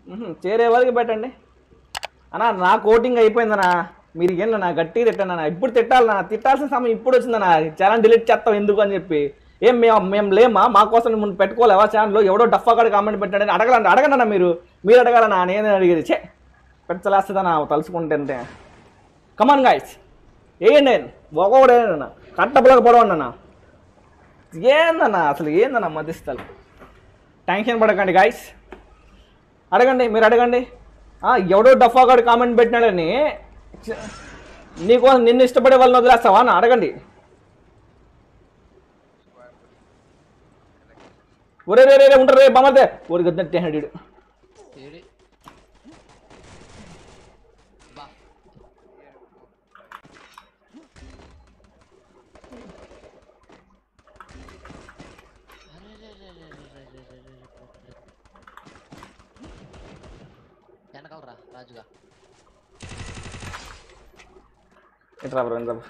మ్హూ, చేరే వరకు పెట్టండి అన్నా నా కోటింగ్ అయిపోయిందన్నా మీరు ఏం నా గట్టి తిట్టన్నా ఇప్పుడు తిట్టాలన్నా తిట్టాల్సిన సమయం ఇప్పుడు వచ్చిందన్నా ఛానల్ డిలీట్ చేస్తాం ఎందుకు అని చెప్పి ఏం మేము మేము లేమా మా కోసం ముందు పెట్టుకోలేవా ఛానల్లో ఎవడో డఫా కాడ కామెంట్ పెట్టాడని అడగలండి అడగండి మీరు మీరు అడగాలన్నా నేను అడిగేది చే పెట్టలేస్తుందన్నా తలుచుకుంటే కమాన్ గాయస్ వేయండి ఒక్కొక్కడు వేయండి కట్టపలక పొడవండి అన్న ఏందన్నా అసలు ఏందన్నా మధ్యస్థలు టెన్షన్ పడకండి గాయస్ అడగండి మీరు అడగండి ఆ, ఎవడో డఫాగాడు కామెంట్ పెట్టినాడని చ- నీకోసం నిన్ను ఇష్టపడే వాళ్ళని వదిలేస్తావా అని అడగండి ఒరే రే రే రే ఉంటారు రే బమ్మదే ఊరి గద్దె హెడ్ ఏడి బా వెనకాలరా రాజుగా ఇట్రా బ్రో ఇంద్ర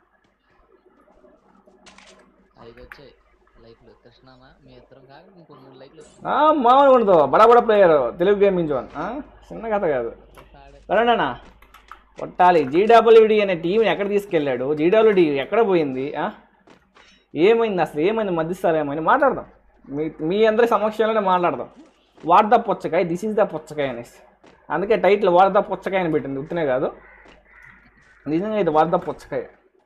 ఐదు వచ్చాయి లైక్లు కృష్ణాన మీ ఇద్దరం కాక ఇంకో మూడు లైక్లు మామూలుగా ఉండదు బడా బడా ప్లేయర్ తెలుగు గేమింగ్ జోన్ ఆ? చిన్న కథ కాదు ఆడే సరేనా కొట్టాలి జీడబ్ల్యూడి అనే టీంని ఎక్కడ తీసుకెళ్ళాడు జీడబ్ల్యూడి ఎక్కడ పోయింది ఆ? ఏమైంది అసలు ఏమైంది మధ్యస్థాలు ఏమైంది మాట్లాడదాం మీ మీ అందరి సమక్షంలోనే మాట్లాడదాం వాట్ ద పుచ్చకాయ దిస్ ఈజ్ ద పుచ్చకాయ అనేసి అందుకే టైటిల్ వాట్ ద పుచ్చకాయ అని పెట్టింది ఉత్తనే కాదు నిజంగా ఇది వాట్ ద పుచ్చకాయ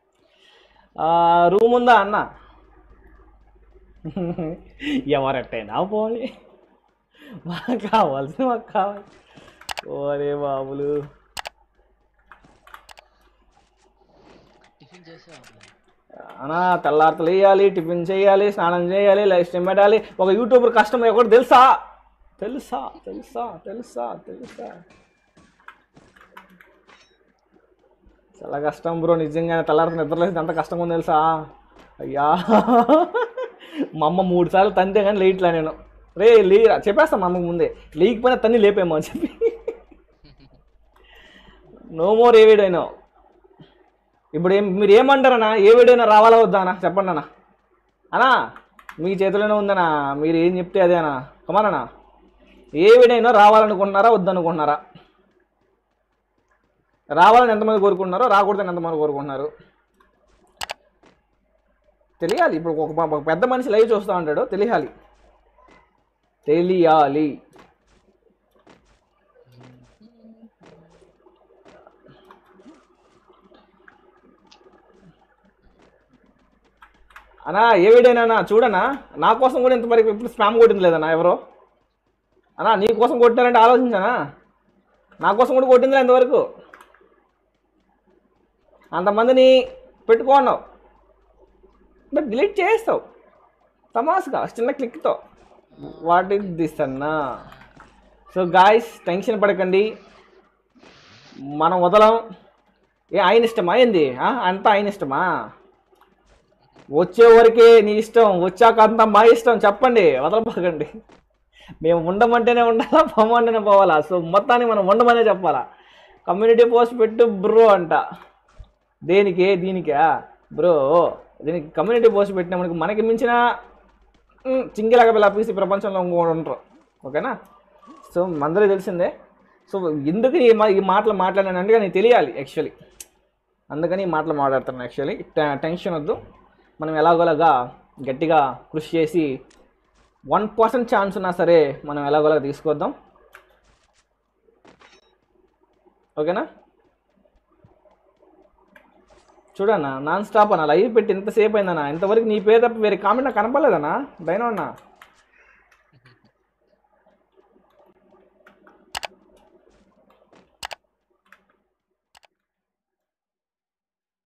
రూమ్ ఉందా అన్న ఎవరెట్టయినా పోనీ మాకు కావాల్సింది మాకు కావాలి ఓరే బాబులు టిఫిన్ చేసావా అనా తెల్లారతలు వేయాలి టిఫిన్ చేయాలి స్నానం చేయాలి లైఫ్ స్టైల్ పెట్టాలి ఒక యూట్యూబర్ కష్టం ఒకటి తెలుసా తెలుసా తెలుసా తెలుసా తెలుసా చాలా కష్టం బ్రో నిజంగానే తెల్లారితే నిద్రలేసి ఎంత కష్టంగా ఉంది తెలుసా అయ్యా మా అమ్మ మూడు సార్లు తంతే కానీ లేట్లా నేను రే లేరా చెప్పేస్తా మా అమ్మకి ముందే లేకపోయినా తన్ని లేపేమో అని చెప్పి నో మోర్ ఏ వీడైనా ఇప్పుడు ఏం మీరు ఏమంటారన్నా ఏ వీడియోనా రావాలా వద్దా అన్న చెప్పండి అన్న అన్నా మీ చేతిలోనే ఉందనా మీరు ఏం చెప్తే అదేనా కమానన్నా ఏ వీడియో రావాలనుకుంటున్నారా వద్దనుకుంటున్నారా రావాలని ఎంతమంది కోరుకుంటున్నారో రాకూడదని ఎంతమంది కోరుకుంటున్నారు తెలియాలి ఇప్పుడు ఒక ఒక పెద్ద మనిషి లైవ్ చూస్తూ ఉంటాడు తెలియాలి తెలియాలి అన్నా ఏ వీడియోనా చూడనా నా కోసం కూడా ఇంతవరకు ఎప్పుడు స్పామ్ కొట్టింది లేదన్నా ఎవరో అన్నా నీ కోసం కొట్టారంటే ఆలోచించానా నా కోసం కూడా కొట్టిందిలే ఇంతవరకు అంతమందిని పెట్టుకున్నావు బట్ డిలీట్ చేస్తావు తమాసుగా చిన్న క్లిక్తో వాట్ ఇస్ దిస్ అన్నా సో గాయస్ టెన్షన్ పడకండి మనం వదలం ఏ ఆయన ఇష్టమా ఏంది ఆ? అంతా ఆయన ఇష్టమా వచ్చే వరకే నీ ఇష్టం వచ్చాక అంతా మా ఇష్టం చెప్పండి వదలపోకండి మేము ఉండమంటేనే ఉండాలా పోమంటేనే పోవాలా సో మొత్తానికి మనం ఉండమనే చెప్పాలా కమ్యూనిటీ పోస్ట్ పెట్టు బ్రో అంట దేనికి దీనికా బ్రో దీనికి కమ్యూనిటీ పోస్ట్ పెట్టిన మనకి మనకి మించిన మ్, చింగిలాగా పిల్ల పీసి ప్రపంచంలో ఇంకోటి ఉంటారు ఓకేనా సో అందరూ తెలిసిందే సో ఎందుకు ఈ మా ఈ మాటలు మాట్లాడానంటే నీకు తెలియాలి యాక్చువల్లీ అందుకని ఈ మాటలు మాట్లాడుతున్నాను యాక్చువల్లీ టెన్షన్ వద్దు మనం ఎలాగోలాగా గట్టిగా కృషి చేసి వన్ పర్సెంట్ ఛాన్స్ ఉన్నా సరే మనం ఎలాగోలాగా తీసుకొద్దాం ఓకేనా చూడన్నా నాన్ స్టాప్ అన్న లైవ్ పెట్టి ఎంతసేపు అయిందన్నా ఇంతవరకు నీ పేరు తప్ప వేరే కామెంట్ నాకు కనపడలేదన్నా డైనా అన్నా